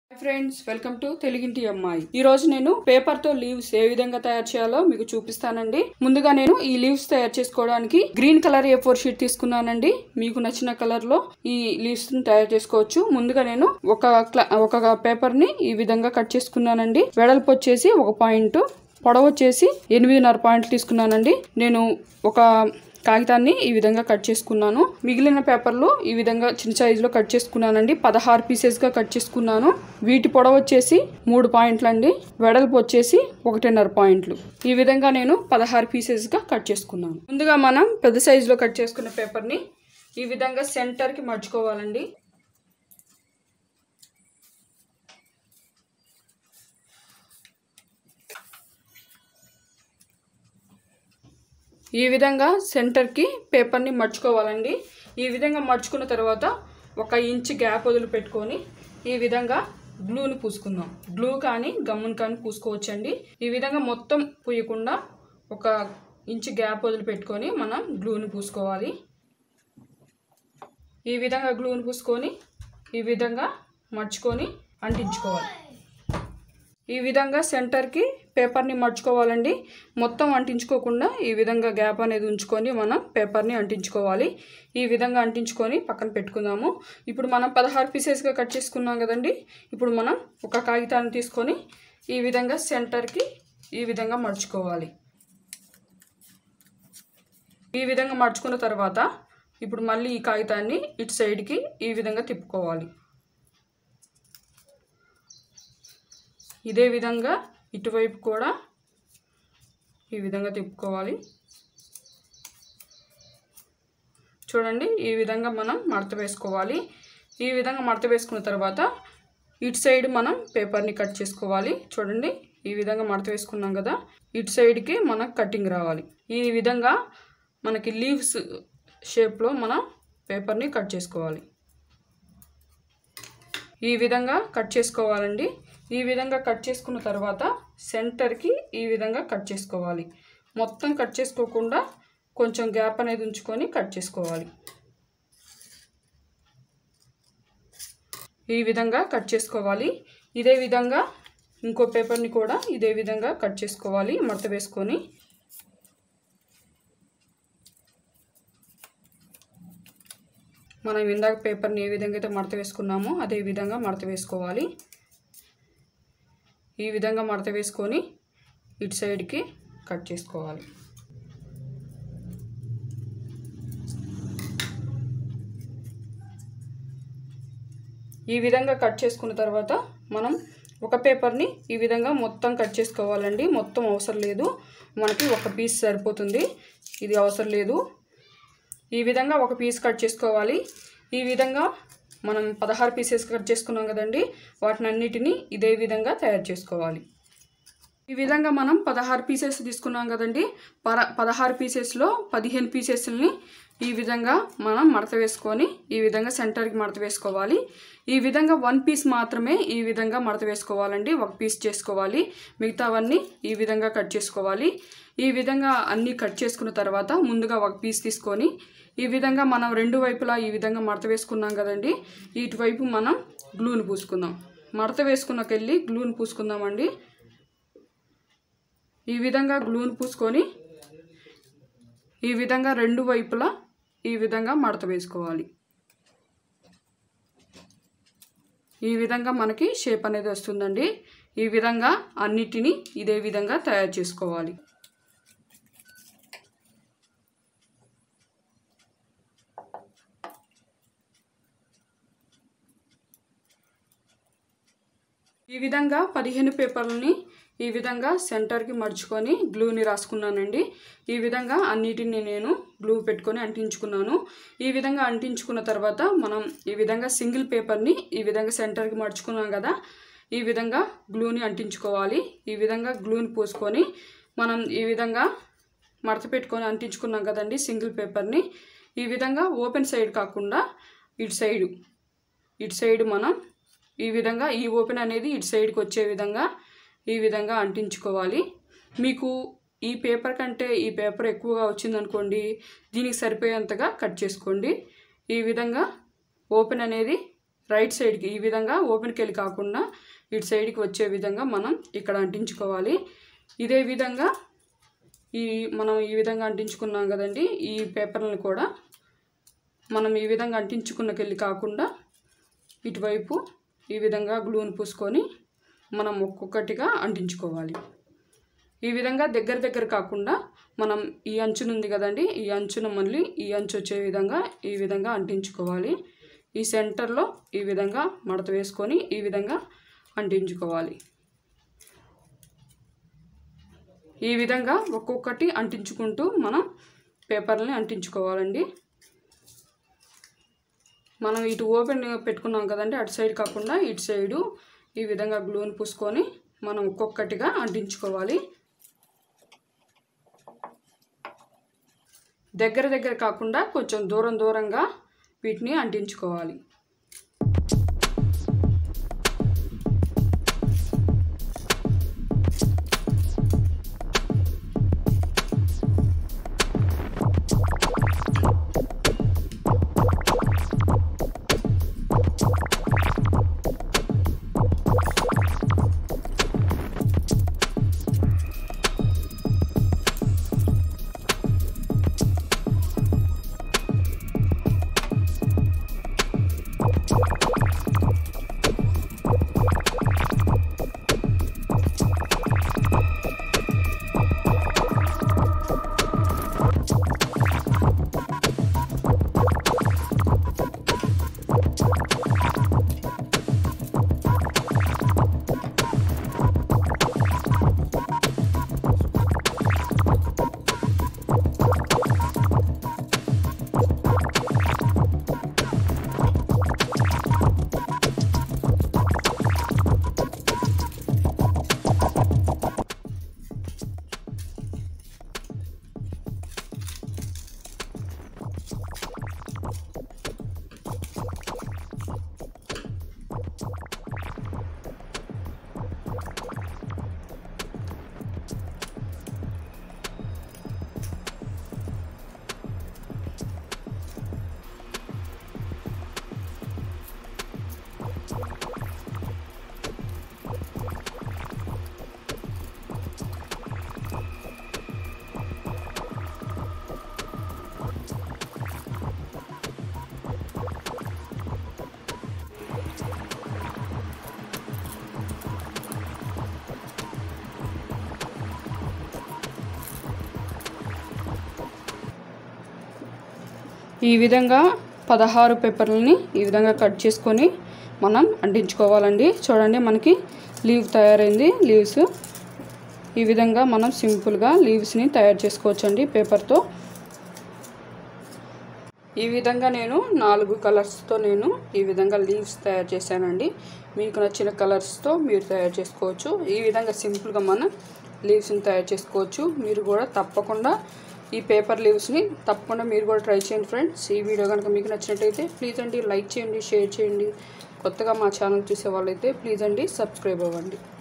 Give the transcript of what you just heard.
friends welcome to తెలుగింటి అమ్మాయి ఈ రోజు నేను పేపర్ తో లీవ్స్ ఏ విధంగా తయారు చేయాలో మీకు చూపిస్తానండి ముందుగా నేను ఈ లీవ్స్ తయారు చేసుకోవడానికి green colour A four sheet తీసుకున్నానండి మీకు నచ్చిన కలర్ లో ఈ లీవ్స్ తయారు చేసుకోవచ్చు ముందుగా నేను ఒక క్ల- ఒక పేపర్ ని ఈ విధంగా కట్ చేసుకున్నానండి వెడల్పు వచ్చేసి ఒక పాయింట్ పొడవు వచ్చేసి ఎనిమిదిన్నర పాయింట్లు తీసుకున్నానండి నేను ఒక కాగితాన్ని ఈ విధంగా కట్ చేసుకున్నాను మిగిలిన పేపర్లు ఈ విధంగా చిన్న సైజులో కట్ చేసుకున్నానండి పదహారు పీసెస్గా కట్ చేసుకున్నాను వీటి పొడవు వచ్చేసి మూడు పాయింట్లు అండి వెడల్పు వచ్చేసి ఒకటిన్నర పాయింట్లు ఈ విధంగా నేను పదహారు పీసెస్గా కట్ చేసుకున్నాను ముందుగా మనం పెద్ద సైజులో కట్ చేసుకున్న పేపర్ని ఈ విధంగా సెంటర్కి మర్చుకోవాలండి ఈ విధంగా సెంటర్కి పేపర్ని మర్చుకోవాలండి ఈ విధంగా మర్చుకున్న తర్వాత ఒక ఇంచ్ గ్యాప్ వదిలిపెట్టుకొని ఈ విధంగా గ్లూని పూసుకుందాం గ్లూ కానీ గమ్మును కానీ పూసుకోవచ్చండి ఈ విధంగా మొత్తం పూయకుండా ఒక ఇంచ్ గ్యాప్ వదిలిపెట్టుకొని మనం గ్లూని పూసుకోవాలి ఈ విధంగా గ్లూని పూసుకొని ఈ విధంగా మర్చుకొని అంటించుకోవాలి ఈ విధంగా సెంటర్కి పేపర్ని మర్చుకోవాలండి మొత్తం అంటించుకోకుండా ఈ విధంగా గ్యాప్ అనేది ఉంచుకొని మనం పేపర్ని అంటించుకోవాలి ఈ విధంగా అంటించుకొని పక్కన పెట్టుకుందాము ఇప్పుడు మనం పదహారు పీసెస్గా కట్ చేసుకున్నాం కదండి ఇప్పుడు మనం ఒక కాగితాన్ని తీసుకొని ఈ విధంగా సెంటర్కి ఈ విధంగా మర్చుకోవాలి ఈ విధంగా మర్చుకున్న తర్వాత ఇప్పుడు మళ్ళీ ఈ కాగితాన్ని ఇటు సైడ్కి ఈ విధంగా తిప్పుకోవాలి ఇదే విధంగా ఇటువైపు కూడా ఈ విధంగా తిప్పుకోవాలి చూడండి ఈ విధంగా మనం మడత వేసుకోవాలి ఈ విధంగా మడత వేసుకున్న తర్వాత ఇటు సైడ్ మనం పేపర్ని కట్ చేసుకోవాలి చూడండి ఈ విధంగా మడత వేసుకున్నాం కదా ఇటు సైడ్కి మనకు కటింగ్ రావాలి ఈ విధంగా మనకి లీవ్స్ షేప్లో మనం పేపర్ని కట్ చేసుకోవాలి ఈ విధంగా కట్ చేసుకోవాలండి ఈ విధంగా కట్ చేసుకున్న తర్వాత సెంటర్కి ఈ విధంగా కట్ చేసుకోవాలి మొత్తం కట్ చేసుకోకుండా కొంచెం గ్యాప్ అనేది ఉంచుకొని కట్ చేసుకోవాలి ఈ విధంగా కట్ చేసుకోవాలి ఇదే విధంగా ఇంకో పేపర్ని కూడా ఇదే విధంగా కట్ చేసుకోవాలి మడత వేసుకొని మనం ఇందాక పేపర్ని ఏ విధంగా అయితే మడత వేసుకున్నామో అదే విధంగా మడత వేసుకోవాలి ఈ విధంగా మడత వేసుకొని ఇటు సైడ్కి కట్ చేసుకోవాలి ఈ విధంగా కట్ చేసుకున్న తర్వాత మనం ఒక పేపర్ని ఈ విధంగా మొత్తం కట్ చేసుకోవాలండి మొత్తం అవసరం లేదు మనకి ఒక పీస్ సరిపోతుంది ఇది అవసరం లేదు ఈ విధంగా ఒక పీస్ కట్ చేసుకోవాలి ఈ విధంగా మనం పదహారు పీసెస్ కట్ చేసుకున్నాం కదండి వాటిని అన్నిటినీ ఇదే విధంగా తయారు చేసుకోవాలి ఈ విధంగా మనం పదహారు పీసెస్ తీసుకున్నాం కదండి పర పదహారు పీసెస్లో పదిహేను పీసెస్ని ఈ విధంగా మనం మడత వేసుకొని ఈ విధంగా సెంటర్కి మడత వేసుకోవాలి ఈ విధంగా వన్ పీస్ మాత్రమే ఈ విధంగా మడత వేసుకోవాలండి ఒక పీస్ చేసుకోవాలి మిగతావన్నీ ఈ విధంగా కట్ చేసుకోవాలి ఈ విధంగా అన్నీ కట్ చేసుకున్న తర్వాత ముందుగా ఒక పీస్ తీసుకొని ఈ విధంగా మనం రెండు వైపులా ఈ విధంగా మడత వేసుకున్నాం కదండి ఇటువైపు మనం గ్లూని పూసుకుందాం మడత వేసుకున్నకెళ్ళి గ్లూని పూసుకుందామండి ఈ విధంగా గ్లూని పూసుకొని ఈ విధంగా రెండు వైపులా ఈ విధంగా మడత వేసుకోవాలి ఈ విధంగా మనకి షేప్ అనేది వస్తుందండి ఈ విధంగా అన్నిటినీ ఇదే విధంగా తయారు చేసుకోవాలి ఈ విధంగా పదిహేను పేపర్లని ఈ విధంగా సెంటర్కి మడుచుకొని గ్లూని రాసుకున్నానండి ఈ విధంగా అన్నిటిని నేను గ్లూ పెట్టుకొని అంటించుకున్నాను ఈ విధంగా అంటించుకున్న తర్వాత మనం ఈ విధంగా సింగిల్ పేపర్ని ఈ విధంగా సెంటర్కి మడుచుకున్నాం కదా ఈ విధంగా గ్లూని అంటించుకోవాలి ఈ విధంగా గ్లూని పూసుకొని మనం ఈ విధంగా మడత పెట్టుకొని అంటించుకున్నాం కదండి సింగిల్ పేపర్ని ఈ విధంగా ఓపెన్ సైడ్ కాకుండా ఇటు సైడు ఇటు సైడ్ మనం ఈ విధంగా ఈ ఓపెన్ అనేది ఇటు సైడ్కి వచ్చే విధంగా ఈ విధంగా అంటించుకోవాలి మీకు ఈ పేపర్ కంటే ఈ పేపర్ ఎక్కువగా వచ్చిందనుకోండి దీనికి సరిపోయేంతగా కట్ చేసుకోండి ఈ విధంగా ఓపెన్ అనేది రైట్ సైడ్కి ఈ విధంగా ఓపెన్కి వెళ్ళి కాకుండా ఇటు సైడ్కి వచ్చే విధంగా మనం ఇక్కడ అంటించుకోవాలి ఇదే విధంగా ఈ మనం ఈ విధంగా అంటించుకున్నాం కదండి ఈ పేపర్లను కూడా మనం ఈ విధంగా అంటించుకున్నకెళ్ళి కాకుండా ఇటువైపు ఈ విధంగా గ్లూని పూసుకొని మనం ఒక్కొక్కటిగా అంటించుకోవాలి ఈ విధంగా దగ్గర దగ్గర కాకుండా మనం ఈ అంచున ఉంది కదండి ఈ అంచున మళ్ళీ ఈ అంచు వచ్చే విధంగా ఈ విధంగా అంటించుకోవాలి ఈ సెంటర్లో ఈ విధంగా మడత వేసుకొని ఈ విధంగా అంటించుకోవాలి ఈ విధంగా ఒక్కొక్కటి అంటించుకుంటూ మనం పేపర్లని అంటించుకోవాలండి మనం ఇటు ఓపెన్ పెట్టుకున్నాం కదండి అటు సైడ్ కాకుండా ఇటు సైడు ఈ విధంగా గ్లూని పూసుకొని మనం ఒక్కొక్కటిగా అంటించుకోవాలి దగ్గర దగ్గర కాకుండా కొంచెం దూరం దూరంగా వీటిని అంటించుకోవాలి ఈ విధంగా పదహారు పేపర్లని ఈ విధంగా కట్ చేసుకొని మనం అంటించుకోవాలండి చూడండి మనకి లీవ్ తయారైంది లీవ్స్ ఈ విధంగా మనం సింపుల్గా లీవ్స్ని తయారు చేసుకోవచ్చండి పేపర్తో ఈ విధంగా నేను నాలుగు కలర్స్తో నేను ఈ విధంగా లీవ్స్ తయారు చేశానండి మీకు నచ్చిన కలర్స్తో మీరు తయారు చేసుకోవచ్చు ఈ విధంగా సింపుల్గా మనం లీవ్స్ని తయారు చేసుకోవచ్చు మీరు కూడా తప్పకుండా ఈ పేపర్ లీవ్స్ని తప్పకుండా మీరు కూడా ట్రై చేయండి ఫ్రెండ్స్ ఈ వీడియో కనుక మీకు నచ్చినట్టయితే ప్లీజ్ అండి లైక్ చేయండి షేర్ చేయండి కొత్తగా మా ఛానల్ చూసే వాళ్ళైతే ప్లీజ్ అండి సబ్స్క్రైబ్ అవ్వండి